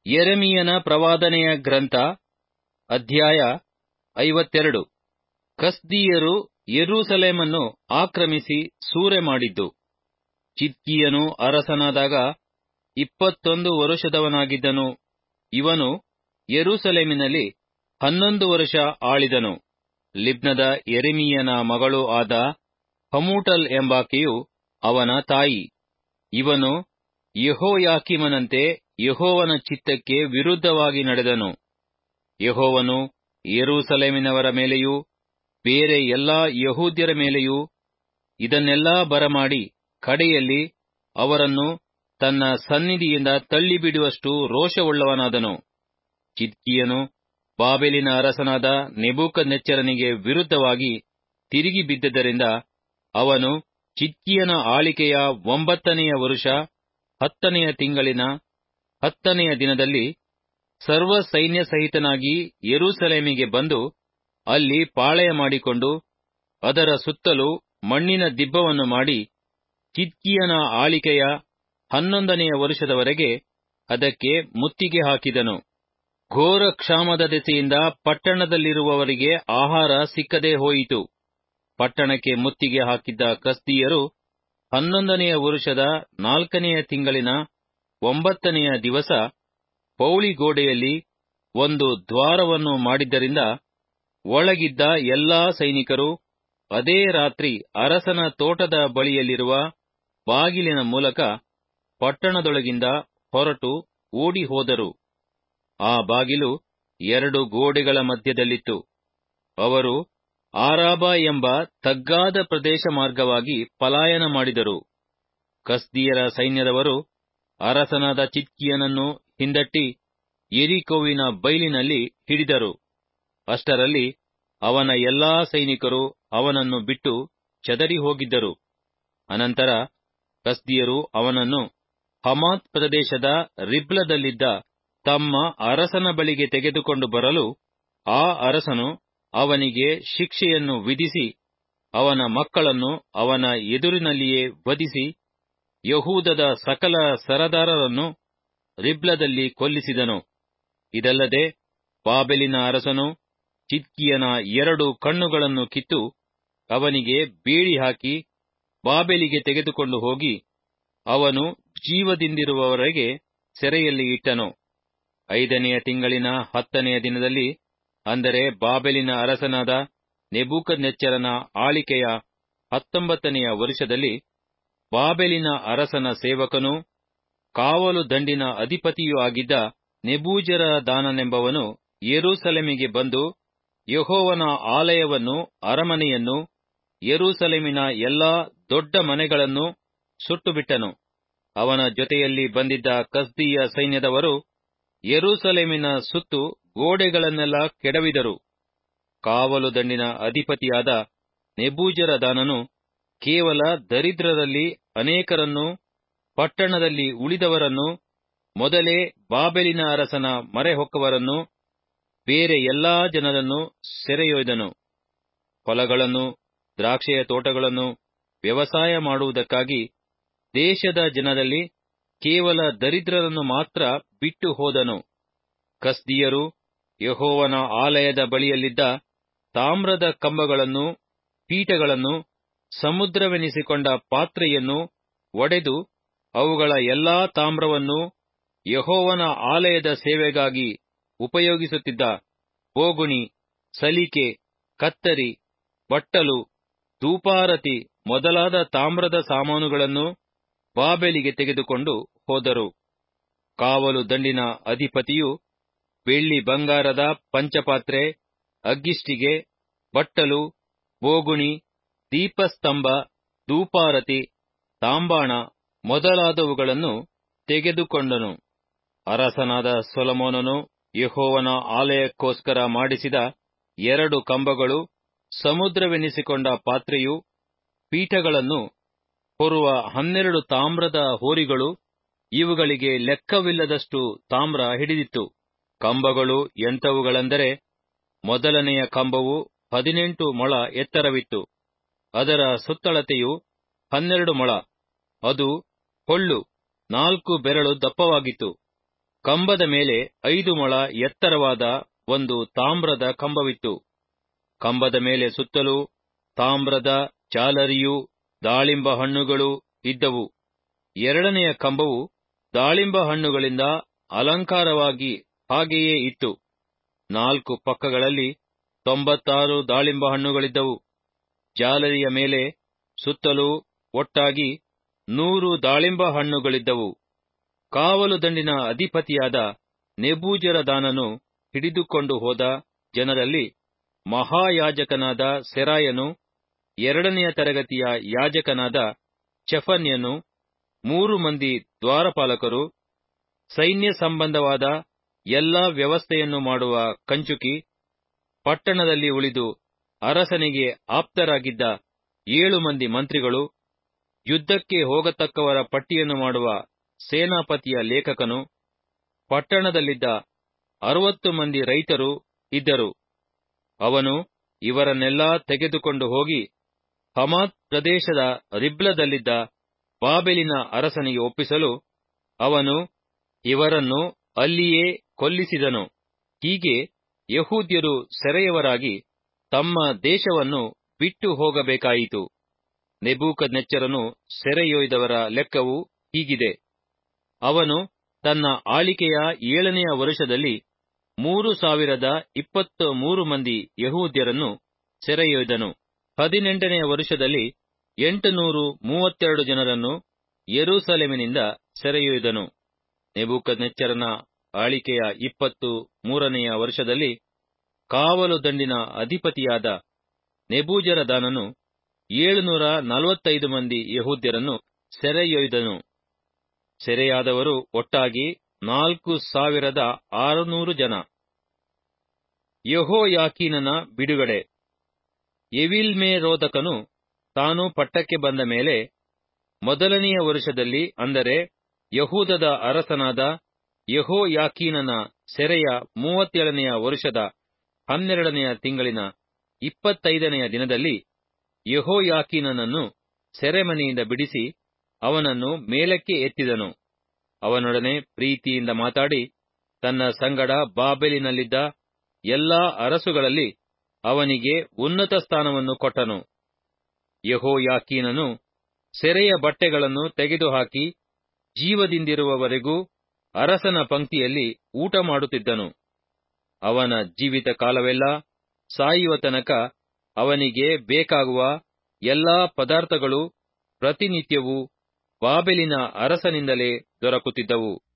ಯೆರೆಮೀಯನ ಪ್ರವಾದನೆಯ ಗ್ರಂಥ ಅಧ್ಯಾಯ ಐವತ್ತೆರಡು ಕಸ್ದೀಯರು ಯೆರೂಸಲೇಮನ್ನು ಆಕ್ರಮಿಸಿ ಸೂರೆಮಾಡಿದ್ದು ಚಿದ್ಕೀಯನು ಅರಸನಾದಾಗ ಇಪ್ಪತ್ತೊಂದು ವರುಷದವನಾಗಿದ್ದನು ಇವನು ಯೆರೂಸಲೇಮಿನಲ್ಲಿ ಹನ್ನೊಂದು ವರುಷ ಆಳಿದನು ಲಿಬ್ನದ ಯೆರೆಮೀಯನ ಮಗಳೂ ಆದ ಹಮೂಟಲ್ ಎಂಬಾಕೆಯು ಅವನ ತಾಯಿ ಇವನು ಯೆಹೋಯಾಕೀಮನಂತೆ ಯೆಹೋವನ ಚಿತ್ತಕ್ಕೆ ವಿರುದ್ಧವಾಗಿ ನಡೆದನು ಯೆಹೋವನು ಯೆರೂಸಲೇಮಿನವರ ಮೇಲೆಯೂ ಬೇರೆ ಎಲ್ಲಾ ಯಹೂದ್ಯರ ಮೇಲೆಯೂ ಇದನ್ನೆಲ್ಲಾ ಬರಮಾಡಿ ಕಡೆಯಲ್ಲಿ ಅವರನ್ನು ತನ್ನ ಸನ್ನಿಧಿಯಿಂದ ತಳ್ಳಿಬಿಡುವಷ್ಟು ರೋಷವುಳ್ಳವನಾದನು ಚಿದ್ಕೀಯನು ಬಾಬೆಲಿನ ಅರಸನಾದ ನೆಬೂಕದ್ನೆಚ್ಚರನಿಗೆ ವಿರುದ್ಧವಾಗಿ ತಿರುಗಿ ಬಿದ್ದದರಿಂದ ಅವನು ಚಿದ್ಕೀಯನ ಆಳಿಕೆಯ ಒಂಬತ್ತನೆಯ ವರುಷ ಹತ್ತನೆಯ ತಿಂಗಳಿನ ಹತ್ತನೆಯ ದಿನದಲ್ಲಿ ಸರ್ವ ಸೈನ್ಯ ಸಹಿತನಾಗಿ ಯೆರೂಸಲೇಮಿಗೆ ಬಂದು ಅಲ್ಲಿ ಪಾಳೆಯ ಮಾಡಿಕೊಂಡು ಅದರ ಸುತ್ತಲೂ ಮಣ್ಣಿನ ದಿಬ್ಬವನ್ನು ಮಾಡಿ ಚಿದ್ಕೀಯನ ಆಳಿಕೆಯ ಹನ್ನೊಂದನೆಯ ವರುಷದವರೆಗೆ ಅದಕ್ಕೆ ಮುತ್ತಿಗೆ ಹಾಕಿದನು ಘೋರ ಕ್ಷಾಮದ ದೆಸೆಯಿಂದ ಪಟ್ಟಣದಲ್ಲಿರುವವರಿಗೆ ಆಹಾರ ಸಿಕ್ಕದೆ ಹೋಯಿತು ಪಟ್ಟಣಕ್ಕೆ ಮುತ್ತಿಗೆ ಹಾಕಿದ್ದ ಕಸ್ದೀಯರು ಹನ್ನೊಂದನೆಯ ವರುಷದ ನಾಲ್ಕನೆಯ ತಿಂಗಳಿನ ಒಂಬತ್ತನೆಯ ದಿವಸ ಪೌಳಿಗೋಡೆಯಲ್ಲಿ ಒಂದು ದ್ವಾರವನ್ನು ಮಾಡಿದ್ದರಿಂದ ಒಳಗಿದ್ದ ಎಲ್ಲಾ ಸೈನಿಕರು ಅದೇ ರಾತ್ರಿ ಅರಸನ ತೋಟದ ಬಳಿಯಲ್ಲಿರುವ ಬಾಗಿಲಿನ ಮೂಲಕ ಪಟ್ಟಣದೊಳಗಿಂದ ಹೊರಟು ಓಡಿ ಹೋದರು ಆ ಬಾಗಿಲು ಎರಡು ಗೋಡೆಗಳ ಮಧ್ಯದಲ್ಲಿತ್ತು ಅವರು ಆರಾಬ ಎಂಬ ತಗ್ಗಾದ ಪ್ರದೇಶ ಮಾರ್ಗವಾಗಿ ಪಲಾಯನ ಮಾಡಿದರು ಕಸ್ದಿಯರ ಸೈನ್ಯದವರು ಅರಸನಾದ ಚಿದ್ಕೀಯನನ್ನು ಹಿಂದಟ್ಟಿ ಎರಿಕೋವಿನ ಬೈಲಿನಲ್ಲಿ ಹಿಡಿದರು ಅಷ್ಟರಲ್ಲಿ ಅವನ ಎಲ್ಲಾ ಸೈನಿಕರು ಅವನನ್ನು ಬಿಟ್ಟು ಚದರಿ ಹೋಗಿದ್ದರು ಅನಂತರ ಕಸ್ದಿಯರು ಅವನನ್ನು ಹಮಾತ್ ಪ್ರದೇಶದ ರಿಬ್ಲದಲ್ಲಿದ್ದ ತಮ್ಮ ಅರಸನ ಬಳಿಗೆ ತೆಗೆದುಕೊಂಡು ಬರಲು ಆ ಅರಸನು ಅವನಿಗೆ ಶಿಕ್ಷೆಯನ್ನು ವಿಧಿಸಿ ಅವನ ಮಕ್ಕಳನ್ನು ಅವನ ಎದುರಿನಲ್ಲಿಯೇ ವಧಿಸಿ ಯಹೂದದ ಸಕಲ ಸರದಾರರನ್ನು ರಿಬ್ಲದಲ್ಲಿ ಕೊಲ್ಲಿಸಿದನು ಇದಲ್ಲದೆ ಬಾಬೆಲಿನ ಅರಸನು ಚಿದ್ಕೀಯನ ಎರಡು ಕಣ್ಣುಗಳನ್ನು ಕಿತ್ತು ಅವನಿಗೆ ಬೇಡಿ ಹಾಕಿ ಬಾಬೆಲಿಗೆ ತೆಗೆದುಕೊಂಡು ಹೋಗಿ ಅವನು ಜೀವದಿಂದಿರುವವರೆಗೆ ಸೆರೆಯಲ್ಲಿ ಇಟ್ಟನು ಐದನೆಯ ತಿಂಗಳಿನ ಹತ್ತನೆಯ ದಿನದಲ್ಲಿ ಅಂದರೆ ಬಾಬೆಲಿನ ಅರಸನಾದ ನೆಬೂಕದ್ನೆಚ್ಚರನ ಆಳಿಕೆಯ ಹತ್ತೊಂಬತ್ತನೆಯ ವರುಷದಲ್ಲಿ ಬಾಬೆಲಿನ ಅರಸನ ಸೇವಕನೂ ಕಾವಲು ದಂಡಿನ ಅಧಿಪತಿಯೂ ಆಗಿದ್ದ ನೆಬೂಜರ ದಾನನೆಂಬವನು ಯೆರೂಸಲೇಮಿಗೆ ಬಂದು ಯೆಹೋವನ ಆಲಯವನ್ನು ಅರಮನೆಯನ್ನು ಯೆರೂಸಲೇಮಿನ ಎಲ್ಲಾ ದೊಡ್ಡ ಮನೆಗಳನ್ನು ಸುಟ್ಟುಬಿಟ್ಟನು ಅವನ ಜೊತೆಯಲ್ಲಿ ಬಂದಿದ್ದ ಕಸ್ದೀಯ ಸೈನ್ಯದವರು ಯೆರೂಸಲೇಮಿನ ಸುತ್ತು ಗೋಡೆಗಳನ್ನೆಲ್ಲ ಕೆಡವಿದರು ಕಾವಲು ದಂಡಿನ ಅಧಿಪತಿಯಾದ ನೆಬೂಜರದಾನನು ಕೇವಲ ದರಿದ್ರರಲ್ಲಿ ಅನೇಕರನ್ನು ಪಟ್ಟಣದಲ್ಲಿ ಉಳಿದವರನ್ನು ಮೊದಲೇ ಬಾಬೆಲಿನ ಅರಸನ ಮರೆಹೊಕ್ಕವರನ್ನು ಬೇರೆ ಎಲ್ಲಾ ಜನರನ್ನು ಸೆರೆಯೊಯ್ದನು ಹೊಲಗಳನ್ನು ದ್ರಾಕ್ಷೆಯ ತೋಟಗಳನ್ನು ವ್ಯವಸಾಯ ಮಾಡುವುದಕ್ಕಾಗಿ ದೇಶದ ಜನರಲ್ಲಿ ಕೇವಲ ದರಿದ್ರರನ್ನು ಮಾತ್ರ ಬಿಟ್ಟು ಹೋದನು ಕಸ್ದಿಯರು ಯಹೋವನ ಆಲಯದ ಬಳಿಯಲ್ಲಿದ್ದ ತಾಮ್ರದ ಕಂಬಗಳನ್ನು ಪೀಠಗಳನ್ನು ಸಮುದ್ರವೆನಿಸಿಕೊಂಡ ಪಾತ್ರೆಯನ್ನು ಒಡೆದು ಅವುಗಳ ಎಲ್ಲಾ ತಾಮ್ರವನ್ನು ಯಹೋವನ ಆಲಯದ ಸೇವೆಗಾಗಿ ಉಪಯೋಗಿಸುತ್ತಿದ್ದ ಬೋಗುಣಿ ಸಲಿಕೆ ಕತ್ತರಿ ಬಟ್ಟಲು ಧೂಪಾರತಿ ಮೊದಲಾದ ತಾಮ್ರದ ಸಾಮಾನುಗಳನ್ನು ಬಾಬೆಲಿಗೆ ತೆಗೆದುಕೊಂಡು ಹೋದರು ಕಾವಲು ದಂಡಿನ ಅಧಿಪತಿಯು ಬೆಳ್ಳಿ ಬಂಗಾರದ ಪಂಚಪಾತ್ರೆ ಅಗ್ಗಿಷ್ಟಿಗೆ ಬಟ್ಟಲು ಬೋಗುಣಿ ದೀಪಸ್ತಂಭ ಧೂಪಾರತಿ ತಾಂಬಾಣ ಮೊದಲಾದವುಗಳನ್ನು ತೆಗೆದುಕೊಂಡನು ಅರಸನಾದ ಸೊಲಮೋನನು ಯಹೋವನ ಆಲಯಕ್ಕೋಸ್ಕರ ಮಾಡಿಸಿದ ಎರಡು ಕಂಬಗಳು ಸಮುದ್ರವೆನಿಸಿಕೊಂಡ ಪಾತ್ರೆಯು ಪೀಠಗಳನ್ನು ಹೊರುವ ಹನ್ನೆರಡು ತಾಮ್ರದ ಹೋರಿಗಳು ಇವುಗಳಿಗೆ ಲೆಕ್ಕವಿಲ್ಲದಷ್ಟು ತಾಮ್ರ ಹಿಡಿದಿತ್ತು ಕಂಬಗಳು ಎಂಥವುಗಳೆಂದರೆ ಮೊದಲನೆಯ ಕಂಬವು ಹದಿನೆಂಟು ಮೊಳ ಎತ್ತರವಿತ್ತು ಅದರ ಸುತ್ತಳತೆಯು ಹನ್ನೆರಡು ಮೊಳ ಅದು ಹೊಳ್ಳು ನಾಲ್ಕು ಬೆರಳು ದಪ್ಪವಾಗಿತ್ತು ಕಂಬದ ಮೇಲೆ ಐದು ಮೊಳ ಎತ್ತರವಾದ ಒಂದು ತಾಮ್ರದ ಕಂಬವಿತ್ತು ಕಂಬದ ಮೇಲೆ ಸುತ್ತಲೂ ತಾಮ್ರದ ಚಾಲರಿಯೂ ದಾಳಿಂಬ ಹಣ್ಣುಗಳು ಇದ್ದವು ಎರಡನೆಯ ಕಂಬವು ದಾಳಿಂಬ ಹಣ್ಣುಗಳಿಂದ ಅಲಂಕಾರವಾಗಿ ಹಾಗೆಯೇ ಇತ್ತು ನಾಲ್ಕು ಪಕ್ಕಗಳಲ್ಲಿ ತೊಂಬತ್ತಾರು ದಾಳಿಂಬ ಹಣ್ಣುಗಳಿದ್ದವು ಜಾಲರಿಯ ಮೇಲೆ ಸುತ್ತಲೂ ಒಟ್ಟಾಗಿ ನೂರು ದಾಳಿಂಬ ಹಣ್ಣುಗಳಿದ್ದವು ಕಾವಲು ದಂಡಿನ ಅಧಿಪತಿಯಾದ ನೆಬೂಜರದಾನನು ಹಿಡಿದುಕೊಂಡು ಹೋದ ಜನರಲ್ಲಿ ಮಹಾಯಾಜಕನಾದ ಸೆರಾಯನು ಎರಡನೆಯ ತರಗತಿಯ ಯಾಜಕನಾದ ಚೆಫನ್ಯನು ಮೂರು ಮಂದಿ ದ್ವಾರಪಾಲಕರು ಸೈನ್ಯ ಸಂಬಂಧವಾದ ಎಲ್ಲಾ ವ್ಯವಸ್ಥೆಯನ್ನು ಮಾಡುವ ಕಂಚುಕಿ ಪಟ್ಟಣದಲ್ಲಿ ಉಳಿದು ಅರಸನಿಗೆ ಆಪ್ತರಾಗಿದ್ದ ಏಳು ಮಂದಿ ಮಂತ್ರಿಗಳು ಯುದ್ಧಕ್ಕೆ ಹೋಗತಕ್ಕವರ ಪಟ್ಟಿಯನ್ನು ಮಾಡುವ ಸೇನಾಪತಿಯ ಲೇಖಕನು ಪಟ್ಟಣದಲ್ಲಿದ್ದ ಅರವತ್ತು ಮಂದಿ ರೈತರು ಇದ್ದರು ಅವನು ಇವರನ್ನೆಲ್ಲಾ ತೆಗೆದುಕೊಂಡು ಹೋಗಿ ಹಮಾತ್ ಪ್ರದೇಶದ ರಿಬ್ಲದಲ್ಲಿದ್ದ ಬಾಬೆಲಿನ ಅರಸನಿಗೆ ಒಪ್ಪಿಸಲು ಅವನು ಇವರನ್ನು ಅಲ್ಲಿಯೇ ಕೊಲ್ಲಿಸಿದನು ಹೀಗೆ ಯಹೂದ್ಯರು ಸೆರೆಯವರಾಗಿ ತಮ್ಮ ದೇಶವನ್ನು ಬಿಟ್ಟು ಹೋಗಬೇಕಾಯಿತು ನೆಬೂಕದ್ನೆಚ್ಚರನು ಸೆರೆಯೊಯ್ದವರ ಲೆಕ್ಕವು ಹೀಗಿದೆ ಅವನು ತನ್ನ ಆಳಿಕೆಯ ಏಳನೆಯ ವರುಷದಲ್ಲಿ ಮೂರು ಸಾವಿರದ ಇಪ್ಪತ್ತ ಮೂರು ಮಂದಿ ಯಹೂದ್ಯರನ್ನು ಸೆರೆಯೊಯ್ದನು ಹದಿನೆಂಟನೆಯ ವರುಷದಲ್ಲಿ ಎಂಟುನೂರು ಮೂವತ್ತೆರಡು ಜನರನ್ನು ಯೆರೂಸಲೇಮಿನಿಂದ ಸೆರೆಯೊಯ್ದನು ನೆಬೂಕದ್ನೆಚ್ಚರನ ಆಳಿಕೆಯ ಇಪ್ಪತ್ತು ಮೂರನೆಯ ವರ್ಷದಲ್ಲಿ ಕಾವಲು ದಂಡಿನ ಅಧಿಪತಿಯಾದ ನೆಬೂಜರದಾನನು ಏಳುನೂರ ನಲವತ್ತೈದು ಮಂದಿ ಯಹೂದ್ಯರನ್ನು ಸೆರೆಯೊಯ್ದನು ಸೆರೆಯಾದವರು ಒಟ್ಟಾಗಿ ನಾಲ್ಕು ಸಾವಿರದ ಆರುನೂರು ಜನ ಯಹೋಯಾಕೀನನ ಬಿಡುಗಡೆ ಎವಿಲ್ಮೇರೋದಕನು ತಾನು ಪಟ್ಟಕ್ಕೆ ಬಂದ ಮೇಲೆ ಮೊದಲನೆಯ ವರುಷದಲ್ಲಿ ಅಂದರೆ ಯಹೂದದ ಅರಸನಾದ ಯಹೋಯಾಕೀನನ ಸೆರೆಯ ಮೂವತ್ತೇಳನೆಯ ವರುಷದ ಹನ್ನೆರಡನೆಯ ತಿಂಗಳಿನ ಇಪ್ಪತ್ತೈದನೆಯ ದಿನದಲ್ಲಿ ಯಹೋಯಾಕೀನನನ್ನು ಸೆರೆಮನೆಯಿಂದ ಬಿಡಿಸಿ ಅವನನ್ನು ಮೇಲಕ್ಕೆ ಎತ್ತಿದನು ಅವನೊಡನೆ ಪ್ರೀತಿಯಿಂದ ಮಾತಾಡಿ ತನ್ನ ಸಂಗಡ ಬಾಬೆಲಿನಲ್ಲಿದ್ದ ಎಲ್ಲಾ ಅರಸುಗಳಲ್ಲಿ ಅವನಿಗೆ ಉನ್ನತ ಸ್ಥಾನವನ್ನು ಕೊಟ್ಟನು ಯಹೋಯಾಕೀನನು ಸೆರೆಯ ಬಟ್ಟೆಗಳನ್ನು ತೆಗೆದುಹಾಕಿ ಜೀವದಿಂದಿರುವವರೆಗೂ ಅರಸನ ಪಂಕ್ತಿಯಲ್ಲಿ ಊಟ ಮಾಡುತ್ತಿದ್ದನು ಅವನ ಜೀವಿತ ಕಾಲವೆಲ್ಲ ಸಾಯುವ ತನಕ ಅವನಿಗೆ ಬೇಕಾಗುವ ಎಲ್ಲಾ ಪದಾರ್ಥಗಳು ಪ್ರತಿನಿತ್ಯವೂ ಬಾಬೆಲಿನ ಅರಸನಿಂದಲೇ ದೊರಕುತ್ತಿದ್ದವು